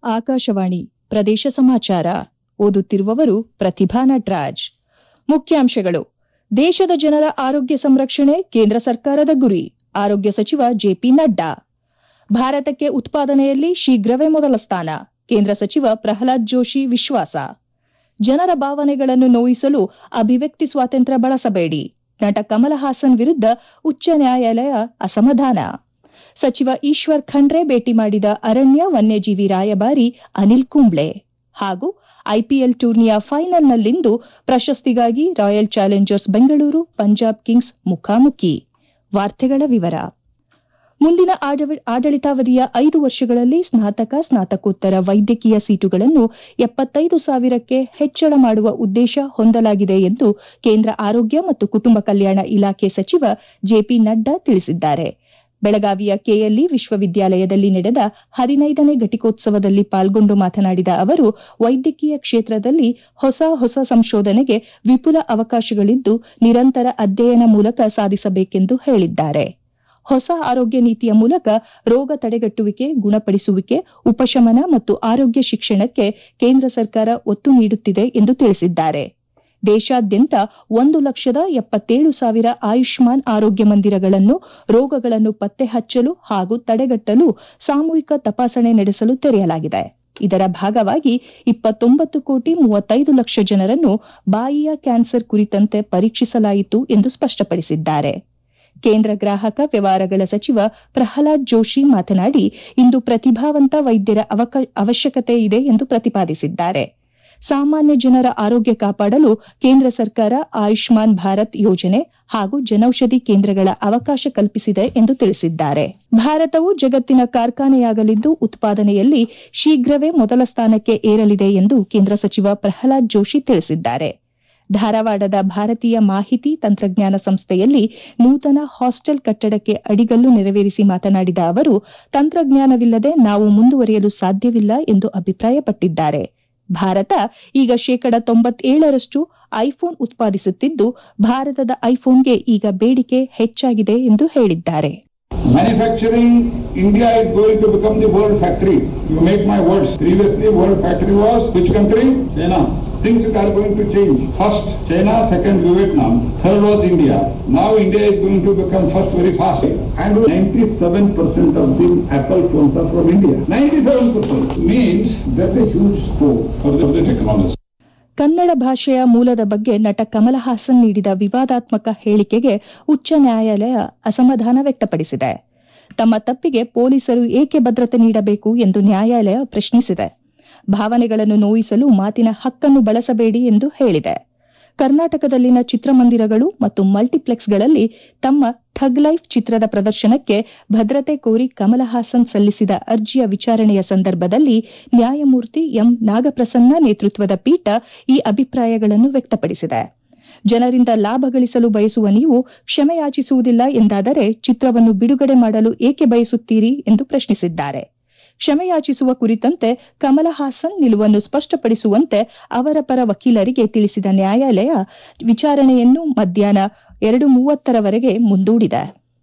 ಆಕಾಶವಾಣಿ ಪ್ರದೇಶ ಸಮಾಚಾರ ಓದುತ್ತಿರುವವರು ಪ್ರತಿಭಾ ನಟ್ರಾಜ್ ಮುಖ್ಯಾಂಶಗಳು ದೇಶದ ಜನರ ಆರೋಗ್ಯ ಸಂರಕ್ಷಣೆ ಕೇಂದ್ರ ಸರ್ಕಾರದ ಗುರಿ ಆರೋಗ್ಯ ಸಚಿವ ಜೆಪಿ ನಡ್ಡಾ ಭಾರತಕ್ಕೆ ಉತ್ಪಾದನೆಯಲ್ಲಿ ಶೀಘ್ರವೇ ಮೊದಲ ಸ್ಥಾನ ಕೇಂದ್ರ ಸಚಿವ ಪ್ರಹ್ಲಾದ್ ಜೋಶಿ ವಿಶ್ವಾಸ ಜನರ ಭಾವನೆಗಳನ್ನು ನೋಯಿಸಲು ಅಭಿವ್ಯಕ್ತಿ ಸ್ವಾತಂತ್ರ್ಯ ಬಳಸಬೇಡಿ ನಟ ಕಮಲ್ ಹಾಸನ್ ವಿರುದ್ಧ ಉಚ್ಚ ನ್ಯಾಯಾಲಯ ಅಸಮಾಧಾನ ಸಚಿವ ಈಶ್ವರ್ ಖಂಡ್ರೆ ಭೇಟಿ ಮಾಡಿದ ಅರಣ್ಯ ವನ್ಯಜೀವಿ ರಾಯಭಾರಿ ಅನಿಲ್ ಕುಂಬ್ಳೆ ಹಾಗೂ ಐಪಿಎಲ್ ಟೂರ್ನಿಯ ಫೈನಲ್ನಲ್ಲಿಂದು ಪ್ರಶಸ್ತಿಗಾಗಿ Royal Challengers Bengaluru Punjab Kings ಮುಖಾಮುಖಿ ವಾರ್ತೆಗಳ ವಿವರ ಮುಂದಿನ ಆಡಳಿತಾವಧಿಯ ಐದು ವರ್ಷಗಳಲ್ಲಿ ಸ್ನಾತಕ ಸ್ನಾತಕೋತ್ತರ ವೈದ್ಯಕೀಯ ಸೀಟುಗಳನ್ನು ಎಪ್ಪತ್ತೈದು ಸಾವಿರಕ್ಕೆ ಹೆಚ್ಚಳ ಮಾಡುವ ಉದ್ದೇಶ ಹೊಂದಲಾಗಿದೆ ಎಂದು ಕೇಂದ್ರ ಆರೋಗ್ಯ ಮತ್ತು ಕುಟುಂಬ ಕಲ್ಯಾಣ ಇಲಾಖೆ ಸಚಿವ ಜೆಪಿ ನಡ್ಡಾ ತಿಳಿಸಿದ್ದಾರೆ ಬೆಳಗಾವಿಯ ಕೆಎಲ್ಇ ವಿಶ್ವವಿದ್ಯಾಲಯದಲ್ಲಿ ನಡೆದ ಹದಿನೈದನೇ ಘಟಿಕೋತ್ಸವದಲ್ಲಿ ಪಾಲ್ಗೊಂಡು ಮಾತನಾಡಿದ ಅವರು ವೈದ್ಯಕೀಯ ಕ್ಷೇತ್ರದಲ್ಲಿ ಹೊಸ ಹೊಸ ಸಂಶೋಧನೆಗೆ ವಿಪುಲ ಅವಕಾಶಗಳಿದ್ದು ನಿರಂತರ ಅಧ್ಯಯನ ಮೂಲಕ ಸಾಧಿಸಬೇಕೆಂದು ಹೇಳಿದ್ದಾರೆ ಹೊಸ ಆರೋಗ್ಯ ನೀತಿಯ ಮೂಲಕ ರೋಗ ತಡೆಗಟ್ಟುವಿಕೆ ಗುಣಪಡಿಸುವಿಕೆ ಉಪಶಮನ ಮತ್ತು ಆರೋಗ್ಯ ಶಿಕ್ಷಣಕ್ಕೆ ಕೇಂದ್ರ ಸರ್ಕಾರ ಒತ್ತು ನೀಡುತ್ತಿದೆ ಎಂದು ತಿಳಿಸಿದ್ದಾರೆ ದೇಶಾದ್ಯಂತ ಒಂದು ಲಕ್ಷದ ಎಪ್ಪತ್ತೇಳು ಸಾವಿರ ಆಯುಷ್ಮಾನ್ ಆರೋಗ್ಯ ಮಂದಿರಗಳನ್ನು ರೋಗಗಳನ್ನು ಪತ್ತೆ ಹಚ್ಚಲು ಹಾಗೂ ತಡೆಗಟ್ಟಲು ಸಾಮೂಹಿಕ ತಪಾಸಣೆ ನಡೆಸಲು ತೆರೆಯಲಾಗಿದೆ ಇದರ ಭಾಗವಾಗಿ ಇಪ್ಪತ್ತೊಂಬತ್ತು ಕೋಟಿ ಮೂವತ್ತೈದು ಲಕ್ಷ ಜನರನ್ನು ಬಾಯಿಯ ಕ್ಯಾನ್ಸರ್ ಕುರಿತಂತೆ ಪರೀಕ್ಷಿಸಲಾಯಿತು ಎಂದು ಸ್ಪಷ್ಟಪಡಿಸಿದ್ದಾರೆ ಕೇಂದ್ರ ಗ್ರಾಹಕ ವ್ಯವಹಾರಗಳ ಸಚಿವ ಪ್ರಹ್ಲಾದ್ ಜೋಶಿ ಮಾತನಾಡಿ ಇಂದು ಪ್ರತಿಭಾವಂತ ವೈದ್ಯರ ಅವಶ್ಯಕತೆ ಇದೆ ಎಂದು ಪ್ರತಿಪಾದಿಸಿದ್ದಾರೆ ಸಾಮಾನ್ಯ ಜನರ ಆರೋಗ್ಯ ಕಾಪಾಡಲು ಕೇಂದ್ರ ಸರ್ಕಾರ ಆಯುಷ್ಮಾನ್ ಭಾರತ್ ಯೋಜನೆ ಹಾಗೂ ಜನೌಷಧಿ ಕೇಂದ್ರಗಳ ಅವಕಾಶ ಕಲ್ಪಿಸಿದೆ ಎಂದು ತಿಳಿಸಿದ್ದಾರೆ ಭಾರತವು ಜಗತ್ತಿನ ಕಾರ್ಖಾನೆಯಾಗಲಿದ್ದು ಉತ್ಪಾದನೆಯಲ್ಲಿ ಶೀಘ್ರವೇ ಮೊದಲ ಸ್ಥಾನಕ್ಕೆ ಏರಲಿದೆ ಎಂದು ಕೇಂದ್ರ ಸಚಿವ ಪ್ರಹ್ಲಾದ್ ಜೋಶಿ ತಿಳಿಸಿದ್ದಾರೆ ಧಾರವಾಡದ ಭಾರತೀಯ ಮಾಹಿತಿ ತಂತ್ರಜ್ಞಾನ ಸಂಸ್ಥೆಯಲ್ಲಿ ನೂತನ ಹಾಸ್ಟೆಲ್ ಕಟ್ಟಡಕ್ಕೆ ಅಡಿಗಲ್ಲು ನೆರವೇರಿಸಿ ಮಾತನಾಡಿದ ಅವರು ತಂತ್ರಜ್ಞಾನವಿಲ್ಲದೆ ನಾವು ಮುಂದುವರಿಯಲು ಸಾಧ್ಯವಿಲ್ಲ ಎಂದು ಅಭಿಪ್ರಾಯಪಟ್ಟಿದ್ದಾರೆ ಭಾರತ ಈಗ ಶೇಕಡ ತೊಂಬತ್ತೇಳರಷ್ಟು ಐಫೋನ್ ಉತ್ಪಾದಿಸುತ್ತಿದ್ದು ಭಾರತದ ಐಫೋನ್ಗೆ ಈಗ ಬೇಡಿಕೆ ಹೆಚ್ಚಾಗಿದೆ ಎಂದು ಹೇಳಿದ್ದಾರೆ Manufacturing, India is going to become the world factory. You make my words. Previously, world factory was which country? China. Things are going to change. First China, second Vietnam, third was India. Now India is going to become first very fast. And 97% of the Apple phones are from India. 97% means there's a huge scope for the, for the technology. Kannada ಭಾಷೆಯ ಮೂಲದ ಬಗ್ಗೆ ನಟ ಕಮಲ್ ಹಾಸನ್ ನೀಡಿದ ವಿವಾದಾತ್ಮಕ ಹೇಳಿಕೆಗೆ ಉಚ್ಚ ನ್ಯಾಯಾಲಯ ಅಸಮಾಧಾನ ವ್ಯಕ್ತಪಡಿಸಿದೆ ತಮ್ಮ ತಪ್ಪಿಗೆ ಪೊಲೀಸರು ಏಕೆ ಭದ್ರತೆ ನೀಡಬೇಕು ಎಂದು ನ್ಯಾಯಾಲಯ ಪ್ರಶ್ನಿಸಿದೆ ಭಾವನೆಗಳನ್ನು ನೋಯಿಸಲು ಮಾತಿನ ಹಕ್ಕನ್ನು ಬಳಸಬೇಡಿ ಎಂದು ಹೇಳಿದೆ ಕರ್ನಾಟಕದಲ್ಲಿನ ಚಿತ್ರಮಂದಿರಗಳು ಮತ್ತು ಮಲ್ಟಿಪ್ಲೆಕ್ಸ್ಗಳಲ್ಲಿ ತಮ್ಮ ಥಗ್ ಲೈಫ್ ಚಿತ್ರದ ಪ್ರದರ್ಶನಕ್ಕೆ ಭದ್ರತೆ ಕೋರಿ ಕಮಲ್ ಹಾಸನ್ ಸಲ್ಲಿಸಿದ ಅರ್ಜಿಯ ವಿಚಾರಣೆಯ ಸಂದರ್ಭದಲ್ಲಿ ನ್ಯಾಯಮೂರ್ತಿ ಎಂ ನಾಗಪ್ರಸನ್ನ ನೇತೃತ್ವದ ಪೀಠ ಈ ಅಭಿಪ್ರಾಯಗಳನ್ನು ವ್ಯಕ್ತಪಡಿಸಿದೆ ಜನರಿಂದ ಲಾಭ ಗಳಿಸಲು ಬಯಸುವ ನೀವು ಕ್ಷಮೆಯಾಚಿಸುವುದಿಲ್ಲ ಎಂದಾದರೆ ಚಿತ್ರವನ್ನು ಬಿಡುಗಡೆ ಮಾಡಲು ಏಕೆ ಬಯಸುತ್ತೀರಿ ಎಂದು ಪ್ರಶ್ನಿಸಿದ್ದಾರೆ ಕ್ಷಮೆಯಾಚಿಸುವ ಕುರಿತಂತೆ ಕಮಲ ಹಾಸನ್ ನಿಲುವನ್ನು ಸ್ಪಷ್ಟಪಡಿಸುವಂತೆ ಅವರ ಪರ ವಕೀಲರಿಗೆ ತಿಳಿಸಿದ ನ್ಯಾಯಾಲಯ ವಿಚಾರಣೆಯನ್ನು ಮಧ್ಯಾಹ್ನ ಎರಡು ಮೂವತ್ತರವರೆಗೆ ಮುಂದೂಡಿದೆ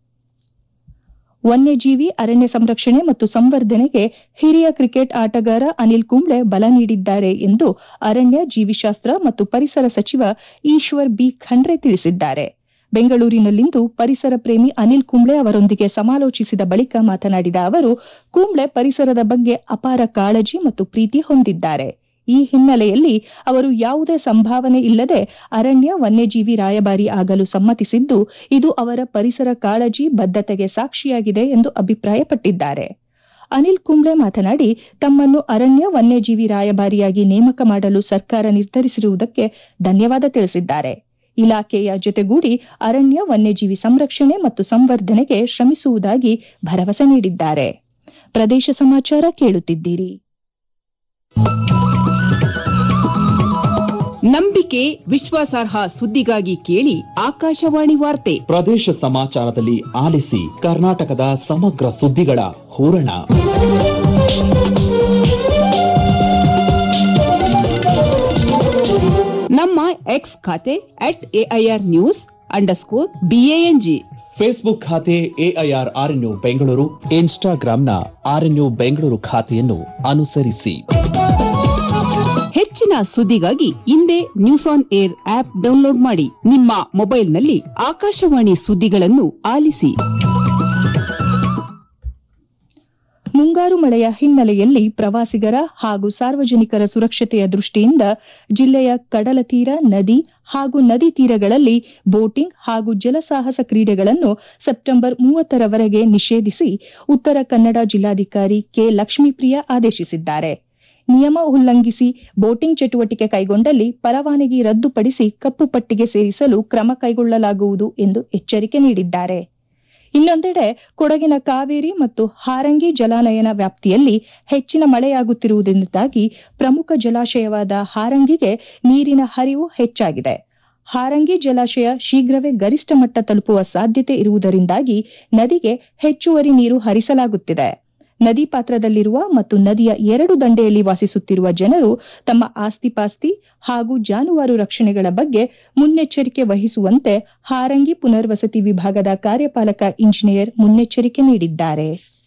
ವನ್ಯಜೀವಿ ಅರಣ್ಯ ಸಂರಕ್ಷಣೆ ಮತ್ತು ಸಂವರ್ಧನೆಗೆ ಹಿರಿಯ ಕ್ರಿಕೆಟ್ ಆಟಗಾರ ಅನಿಲ್ ಕುಂಬ್ಳೆ ಬಲ ನೀಡಿದ್ದಾರೆ ಎಂದು ಅರಣ್ಯ ಜೀವಿಶಾಸ್ತ್ರ ಮತ್ತು ಪರಿಸರ ಸಚಿವ ಈಶ್ವರ್ ಬಿ ಖಂಡ್ರೆ ತಿಳಿಸಿದ್ದಾರೆ ಬೆಂಗಳೂರಿನಲ್ಲಿಂದು ಪರಿಸರ ಪ್ರೇಮಿ ಅನಿಲ್ ಕುಂಬ್ಳೆ ಅವರೊಂದಿಗೆ ಸಮಾಲೋಚಿಸಿದ ಬಳಿಕ ಮಾತನಾಡಿದ ಅವರು ಕುಂಬ್ಳೆ ಪರಿಸರದ ಬಗ್ಗೆ ಅಪಾರ ಕಾಳಜಿ ಮತ್ತು ಪ್ರೀತಿ ಹೊಂದಿದ್ದಾರೆ ಈ ಹಿನ್ನೆಲೆಯಲ್ಲಿ ಅವರು ಯಾವುದೇ ಸಂಭಾವನೆ ಇಲ್ಲದೆ ಅರಣ್ಯ ವನ್ಯಜೀವಿ ರಾಯಭಾರಿ ಆಗಲು ಸಮ್ಮತಿಸಿದ್ದು ಇದು ಅವರ ಪರಿಸರ ಕಾಳಜಿ ಬದ್ಧತೆಗೆ ಸಾಕ್ಷಿಯಾಗಿದೆ ಎಂದು ಅಭಿಪ್ರಾಯಪಟ್ಟಿದ್ದಾರೆ ಅನಿಲ್ ಕುಂಬ್ಳೆ ಮಾತನಾಡಿ ತಮ್ಮನ್ನು ಅರಣ್ಯ ವನ್ಯಜೀವಿ ರಾಯಭಾರಿಯಾಗಿ ನೇಮಕ ಮಾಡಲು ಸರ್ಕಾರ ನಿರ್ಧರಿಸಿರುವುದಕ್ಕೆ ಧನ್ಯವಾದ ತಿಳಿಸಿದ್ದಾರೆ ಇಲಾಖೆಯ ಜೊತೆಗೂಡಿ ಅರಣ್ಯ ವನ್ಯಜೀವಿ ಸಂರಕ್ಷಣೆ ಮತ್ತು ಸಂವರ್ಧನೆಗೆ ಶ್ರಮಿಸುವುದಾಗಿ ಭರವಸೆ ನೀಡಿದ್ದಾರೆ ಪ್ರದೇಶ ಸಮಾಚಾರ ಕೇಳುತ್ತಿದ್ದೀರಿ ನಂಬಿಕೆ ವಿಶ್ವಾಸಾರ್ಹ ಸುದ್ದಿಗಾಗಿ ಕೇಳಿ ಆಕಾಶವಾಣಿ ವಾರ್ತೆ ಪ್ರದೇಶ ಸಮಾಚಾರದಲ್ಲಿ ಆಲಿಸಿ ಕರ್ನಾಟಕದ ಸಮಗ್ರ ಸುದ್ದಿಗಳ ಹೂರಣ ನಮ್ಮ ಎಕ್ಸ್ ಖಾತೆ at AIR news underscore BANG Facebook ಖಾತೆ ಎಐಆರ್ ಆರ್ಎನ್ಯು ಬೆಂಗಳೂರು ಇನ್ಸ್ಟಾಗ್ರಾಂನ ಆರ್ಎನ್ಯು ಬೆಂಗಳೂರು ಖಾತೆಯನ್ನು ಅನುಸರಿಸಿ ಹೆಚ್ಚಿನ ಸುದ್ದಿಗಾಗಿ ಹಿಂದೆ news on air app download ಮಾಡಿ ನಿಮ್ಮ ಮೊಬೈಲ್ನಲ್ಲಿ ಆಕಾಶವಾಣಿ ಸುದ್ದಿಗಳನ್ನು ಆಲಿಸಿ ಮುಂಗಾರು ಮಳೆಯ ಹಿನ್ನೆಲೆಯಲ್ಲಿ ಪ್ರವಾಸಿಗರ ಹಾಗೂ ಸಾರ್ವಜನಿಕರ ಸುರಕ್ಷತೆಯ ದೃಷ್ಟಿಯಿಂದ ಜಿಲ್ಲೆಯ ಕಡಲ ತೀರ ನದಿ ಹಾಗೂ ನದಿ ತೀರಗಳಲ್ಲಿ ಬೋಟಿಂಗ್ ಹಾಗೂ ಜಲಸಾಹಸ ಕ್ರೀಡೆಗಳನ್ನು ಸೆಪ್ಟೆಂಬರ್ ಮೂವತ್ತರವರೆಗೆ ನಿಷೇಧಿಸಿ ಉತ್ತರ ಕನ್ನಡ ಜಿಲ್ಲಾಧಿಕಾರಿ ಕೆ ಲಕ್ಷ್ಮೀಪ್ರಿಯ ಆದೇಶಿಸಿದ್ದಾರೆ ನಿಯಮ ಉಲ್ಲಂಘಿಸಿ ಬೋಟಿಂಗ್ ಚಟುವಟಿಕೆ ಕೈಗೊಂಡಲ್ಲಿ ಪರವಾನಗಿ ರದ್ದುಪಡಿಸಿ ಕಪ್ಪು ಪಟ್ಟಿಗೆ ಸೇರಿಸಲು ಕ್ರಮ ಕೈಗೊಳ್ಳಲಾಗುವುದು ಎಂದು ಎಚ್ಚರಿಕೆ ನೀಡಿದ್ದಾರೆ ಇನ್ನೊಂದೆಡೆ ಕೊಡಗಿನ ಕಾವೇರಿ ಮತ್ತು ಹಾರಂಗಿ ಜಲಾನಯನ ವ್ಯಾಪ್ತಿಯಲ್ಲಿ ಹೆಚ್ಚಿನ ಮಳೆಯಾಗುತ್ತಿರುವುದರಿಂದಾಗಿ ಪ್ರಮುಖ ಜಲಾಶಯವಾದ ಹಾರಂಗಿಗೆ ನೀರಿನ ಹರಿವು ಹೆಚ್ಚಾಗಿದೆ ಹಾರಂಗಿ ಜಲಾಶಯ ಶೀಘ್ರವೇ ಗರಿಷ್ಠ ಮಟ್ಟ ತಲುಪುವ ಸಾಧ್ಯತೆ ಇರುವುದರಿಂದಾಗಿ ನದಿಗೆ ಹೆಚ್ಚುವರಿ ನೀರು ಹರಿಸಲಾಗುತ್ತಿದೆ ನದಿ ಪಾತ್ರದಲ್ಲಿರುವ ಮತ್ತು ನದಿಯ ಎರಡು ದಂಡೆಯಲ್ಲಿ ವಾಸಿಸುತ್ತಿರುವ ಜನರು ತಮ್ಮ ಆಸ್ತಿಪಾಸ್ತಿ ಹಾಗೂ ಜಾನುವಾರು ರಕ್ಷಣೆಗಳ ಬಗ್ಗೆ ಮುನ್ನೆಚ್ಚರಿಕೆ ವಹಿಸುವಂತೆ ಹಾರಂಗಿ ಪುನರ್ವಸತಿ ವಿಭಾಗದ ಕಾರ್ಯಪಾಲಕ ಇಂಜಿನಿಯರ್ ಮುನ್ನೆಚ್ಚರಿಕೆ ನೀಡಿದ್ದಾರೆ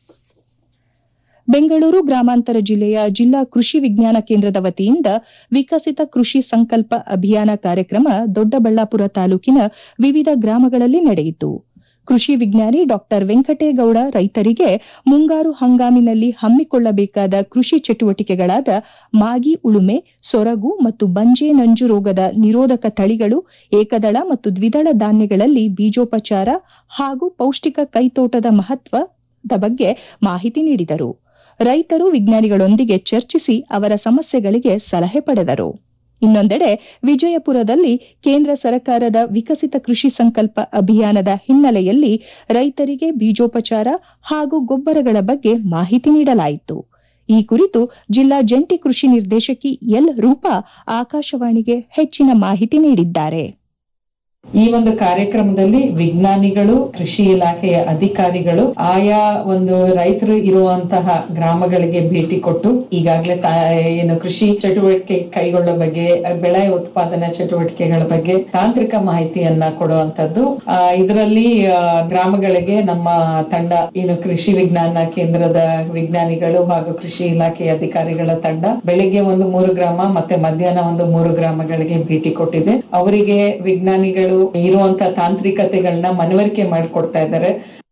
ಬೆಂಗಳೂರು ಗ್ರಾಮಾಂತರ ಜಿಲ್ಲೆಯ ಜಿಲ್ಲಾ ಕೃಷಿ ವಿಜ್ಞಾನ ಕೇಂದ್ರದ ವತಿಯಿಂದ ವಿಕಸಿತ ಕೃಷಿ ಸಂಕಲ್ಪ ಅಭಿಯಾನ ಕಾರ್ಯಕ್ರಮ ದೊಡ್ಡಬಳ್ಳಾಪುರ ತಾಲೂಕಿನ ವಿವಿಧ ಗ್ರಾಮಗಳಲ್ಲಿ ನಡೆಯಿತು ಕೃಷಿ ವಿಜ್ಞಾನಿ ಡಾ ವೆಂಕಟೇಗೌಡ ರೈತರಿಗೆ ಮುಂಗಾರು ಹಂಗಾಮಿನಲ್ಲಿ ಹಮ್ಮಿಕೊಳ್ಳಬೇಕಾದ ಕೃಷಿ ಚಟುವಟಿಕೆಗಳಾದ ಮಾಗಿ ಉಳುಮೆ ಸೊರಗು ಮತ್ತು ಬಂಜೆ ನಂಜು ರೋಗದ ನಿರೋಧಕ ತಳಿಗಳು ಏಕದಳ ಮತ್ತು ದ್ವಿದಳ ಧಾನ್ಯಗಳಲ್ಲಿ ಬೀಜೋಪಚಾರ ಹಾಗೂ ಪೌಷ್ಟಿಕ ಕೈತೋಟದ ಮಹತ್ವದ ಬಗ್ಗೆ ಮಾಹಿತಿ ನೀಡಿದರು ರೈತರು ವಿಜ್ಞಾನಿಗಳೊಂದಿಗೆ ಚರ್ಚಿಸಿ ಅವರ ಸಮಸ್ಯೆಗಳಿಗೆ ಸಲಹೆ ಪಡೆದರು ಇನ್ನೊಂದೆಡೆ ವಿಜಯಪುರದಲ್ಲಿ ಕೇಂದ್ರ ಸರ್ಕಾರದ ವಿಕಸಿತ ಕೃಷಿ ಸಂಕಲ್ಪ ಅಭಿಯಾನದ ಹಿನ್ನೆಲೆಯಲ್ಲಿ ರೈತರಿಗೆ ಬೀಜೋಪಚಾರ ಹಾಗೂ ಗೊಬ್ಬರಗಳ ಬಗ್ಗೆ ಮಾಹಿತಿ ನೀಡಲಾಯಿತು ಈ ಕುರಿತು ಜಿಲ್ಲಾ ಜಂಟಿ ಕೃಷಿ ನಿರ್ದೇಶಕಿ ಎಲ್ ರೂಪಾ ಆಕಾಶವಾಣಿಗೆ ಹೆಚ್ಚಿನ ಮಾಹಿತಿ ನೀಡಿದ್ದಾರೆ ಈ ಒಂದು ಕಾರ್ಯಕ್ರಮದಲ್ಲಿ ವಿಜ್ಞಾನಿಗಳು ಕೃಷಿ ಇಲಾಖೆಯ ಅಧಿಕಾರಿಗಳು ಆಯಾ ಒಂದು ರೈತರು ಇರುವಂತಹ ಗ್ರಾಮಗಳಿಗೆ ಭೇಟಿ ಕೊಟ್ಟು ಈಗಾಗಲೇ ಏನು ಕೃಷಿ ಚಟುವಟಿಕೆ ಕೈಗೊಳ್ಳೋ ಬಗ್ಗೆ ಬೆಳೆ ಉತ್ಪಾದನಾ ಚಟುವಟಿಕೆಗಳ ಬಗ್ಗೆ ತಾಂತ್ರಿಕ ಮಾಹಿತಿಯನ್ನ ಕೊಡುವಂತದ್ದು ಇದರಲ್ಲಿ ಗ್ರಾಮಗಳಿಗೆ ನಮ್ಮ ತಂಡ ಏನು ಕೃಷಿ ವಿಜ್ಞಾನ ಕೇಂದ್ರದ ವಿಜ್ಞಾನಿಗಳು ಹಾಗೂ ಕೃಷಿ ಇಲಾಖೆಯ ಅಧಿಕಾರಿಗಳ ತಂಡ ಬೆಳಿಗ್ಗೆ ಒಂದು ಮೂರು ಗ್ರಾಮ ಮತ್ತೆ ಮಧ್ಯಾಹ್ನ ಒಂದು ಮೂರು ಗ್ರಾಮಗಳಿಗೆ ಭೇಟಿ ಕೊಟ್ಟಿದೆ ಅವರಿಗೆ ವಿಜ್ಞಾನಿಗಳು ಇರುವಂತ ತಾಂತ್ರಿಕತೆಗಳನ್ನ ಮನವರಿಕೆ ಮಾಡಿಕೊಡ್ತಾ ಇದ್ದಾರೆ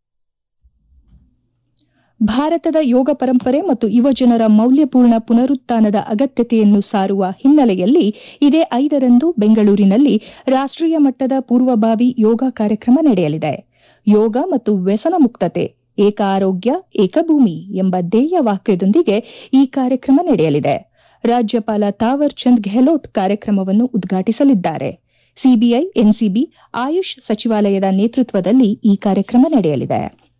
ಭಾರತದ ಯೋಗ ಪರಂಪರೆ ಮತ್ತು ಯುವಜನರ ಮೌಲ್ಯಪೂರ್ಣ ಪುನರುತ್ಥಾನದ ಅಗತ್ಯತೆಯನ್ನು ಸಾರುವ ಹಿನ್ನೆಲೆಯಲ್ಲಿ ಇದೇ ಐದರಂದು ಬೆಂಗಳೂರಿನಲ್ಲಿ ರಾಷ್ಟೀಯ ಮಟ್ಟದ ಪೂರ್ವಭಾವಿ ಯೋಗ ಕಾರ್ಯಕ್ರಮ ನಡೆಯಲಿದೆ ಯೋಗ ಮತ್ತು ವ್ಯಸನ ಮುಕ್ತತೆ ಏಕ ಆರೋಗ್ಯ ಏಕಭೂಮಿ ಎಂಬ ಧ್ಯೇಯ ವಾಕ್ಯದೊಂದಿಗೆ ಈ ಕಾರ್ಯಕ್ರಮ ನಡೆಯಲಿದೆ ರಾಜ್ಯಪಾಲ ತಾವರ್ ಚಂದ್ ಗೆಹ್ಲೋಟ್ ಕಾರ್ಯಕ್ರಮವನ್ನು ಉದ್ಘಾಟಿಸಲಿದ್ದಾರೆ ಸಿಬಿಐ ಎನ್ಸಿಬಿ ಆಯುಷ್ ಸಚಿವಾಲಯದ ನೇತೃತ್ವದಲ್ಲಿ ಈ ಕಾರ್ಯಕ್ರಮ ನಡೆಯಲಿದೆ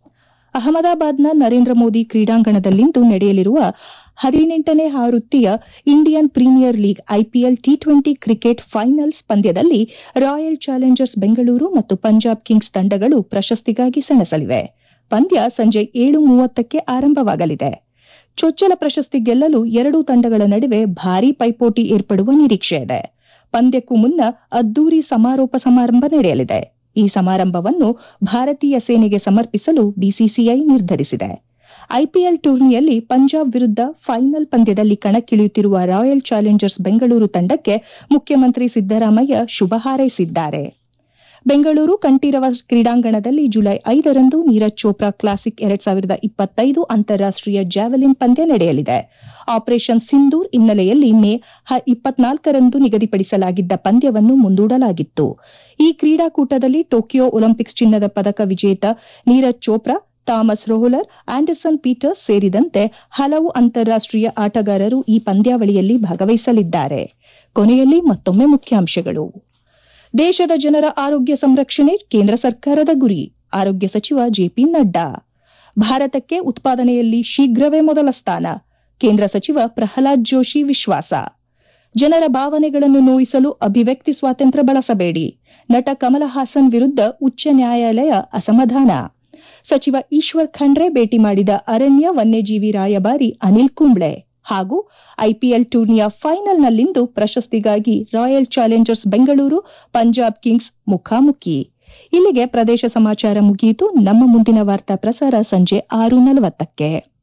ಅಹಮದಾಬಾದ್ನ ನರೇಂದ್ರ ಮೋದಿ ಕ್ರೀಡಾಂಗಣದಲ್ಲಿಂದು ನಡೆಯಲಿರುವ ಹದಿನೆಂಟನೇ ಆವೃತ್ತಿಯ Indian Premier League IPL T twenty cricket finals ಪಂದ್ಯದಲ್ಲಿ ರಾಯಲ್ ಚಾಲೆಂಜರ್ಸ್ ಬೆಂಗಳೂರು ಮತ್ತು ಪಂಜಾಬ್ ಕಿಂಗ್ಸ್ ತಂಡಗಳು ಪ್ರಶಸ್ತಿಗಾಗಿ ಸೆಣಸಲಿವೆ ಪಂದ್ಯ ಸಂಜೆ ಏಳು ಮೂವತ್ತಕ್ಕೆ ಆರಂಭವಾಗಲಿದೆ ಚೊಚ್ಚಲ ಪ್ರಶಸ್ತಿ ಗೆಲ್ಲಲು ಎರಡೂ ತಂಡಗಳ ನಡುವೆ ಭಾರೀ ಪೈಪೋಟಿ ಏರ್ಪಡುವ ನಿರೀಕ್ಷೆ ಇದೆ ಪಂದ್ಯಕ್ಕೂ ಮುನ್ನ ಅದ್ದೂರಿ ಸಮಾರೋಪ ಸಮಾರಂಭ ನಡೆಯಲಿದೆ ಈ ಸಮಾರಂಭವನ್ನು ಭಾರತೀಯ ಸೇನೆಗೆ ಸಮರ್ಪಿಸಲು ಬಿಸಿಸಿಐ ನಿರ್ಧರಿಸಿದೆ ಐಪಿಎಲ್ ಟೂರ್ನಿಯಲ್ಲಿ ಪಂಜಾಬ್ ವಿರುದ್ಧ ಫೈನಲ್ ಪಂದ್ಯದಲ್ಲಿ ಕಣಕ್ಕಿಳಿಯುತ್ತಿರುವ ರಾಯಲ್ ಚಾಲೆಂಜರ್ಸ್ ಬೆಂಗಳೂರು ತಂಡಕ್ಕೆ ಮುಖ್ಯಮಂತ್ರಿ ಸಿದ್ದರಾಮಯ್ಯ ಶುಭ ಹಾರೈಸಿದ್ದಾರೆ ಬೆಂಗಳೂರು ಕಂಠೀರವ ಕ್ರೀಡಾಂಗಣದಲ್ಲಿ ಜುಲೈ ಐದರಂದು ನೀರಜ್ ಚೋಪ್ರಾ ಕ್ಲಾಸಿಕ್ ಎರಡ್ ಸಾವಿರದ ಇಪ್ಪತ್ತೈದು ಅಂತಾರಾಷ್ಟೀಯ ಜಾವೆಲಿನ್ ಪಂದ್ಯ ನಡೆಯಲಿದೆ ಆಪರೇಷನ್ ಸಿಂಧೂರ್ ಹಿನ್ನೆಲೆಯಲ್ಲಿ ಮೇ ಇಪ್ಪತ್ನಾಲ್ಕರಂದು ನಿಗದಿಪಡಿಸಲಾಗಿದ್ದ ಪಂದ್ಯವನ್ನು ಮುಂದೂಡಲಾಗಿತ್ತು ಈ ಕ್ರೀಡಾಕೂಟದಲ್ಲಿ ಟೋಕಿಯೋ ಒಲಿಂಪಿಕ್ಸ್ ಚಿನ್ನದ ಪದಕ ವಿಜೇತ Neeraj Chopra Thomas Rohler Anderson Peters ಸೇರಿದಂತೆ ಹಲವು ಅಂತಾರಾಷ್ಟೀಯ ಆಟಗಾರರು ಈ ಪಂದ್ಯಾವಳಿಯಲ್ಲಿ ಭಾಗವಹಿಸಲಿದ್ದಾರೆ ಕೊನೆಯಲ್ಲಿ ಮತ್ತೊಮ್ಮೆ ಮುಖ್ಯಾಂಶಗಳು ದೇಶದ ಜನರ ಆರೋಗ್ಯ ಸಂರಕ್ಷಣೆ ಕೇಂದ್ರ ಸರ್ಕಾರದ ಗುರಿ ಆರೋಗ್ಯ ಸಚಿವ ಜೆಪಿ ನಡ್ಡಾ ಭಾರತಕ್ಕೆ ಉತ್ಪಾದನೆಯಲ್ಲಿ ಶೀಘ್ರವೇ ಮೊದಲ ಸ್ಥಾನ ಕೇಂದ್ರ ಸಚಿವ ಪ್ರಹ್ಲಾದ್ ಜೋಶಿ ವಿಶ್ವಾಸ ಜನರ ಭಾವನೆಗಳನ್ನು ನೋಯಿಸಲು ಅಭಿವ್ಯಕ್ತಿ ಸ್ವಾತಂತ್ರ್ಯ ಬಳಸಬೇಡಿ ನಟ ಕಮಲ ಹಾಸನ್ ವಿರುದ್ಧ ಉಚ್ಚ ನ್ಯಾಯಾಲಯ ಅಸಮಾಧಾನ ಸಚಿವ ಈಶ್ವರ್ ಖಂಡ್ರೆ ಭೇಟಿ ಮಾಡಿದ ಅರಣ್ಯ ವನ್ಯಜೀವಿ ರಾಯಭಾರಿ ಅನಿಲ್ ಕುಂಬ್ಳೆ ಹಾಗೂ ಐಪಿಎಲ್ ಟೂರ್ನಿಯ ಫೈನಲ್ನಲ್ಲಿಂದು ಪ್ರಶಸ್ತಿಗಾಗಿ Royal Challengers Bengaluru Punjab Kings ಮುಖಾಮುಖಿ ಇಲ್ಲಿಗೆ ಪ್ರದೇಶ ಸಮಾಚಾರ ಮುಗಿಯಿತು ನಮ್ಮ ಮುಂದಿನ ವಾರ್ತಾ ಪ್ರಸಾರ ಸಂಜೆ ಆರು ನಲವತ್ತಕ್ಕೆ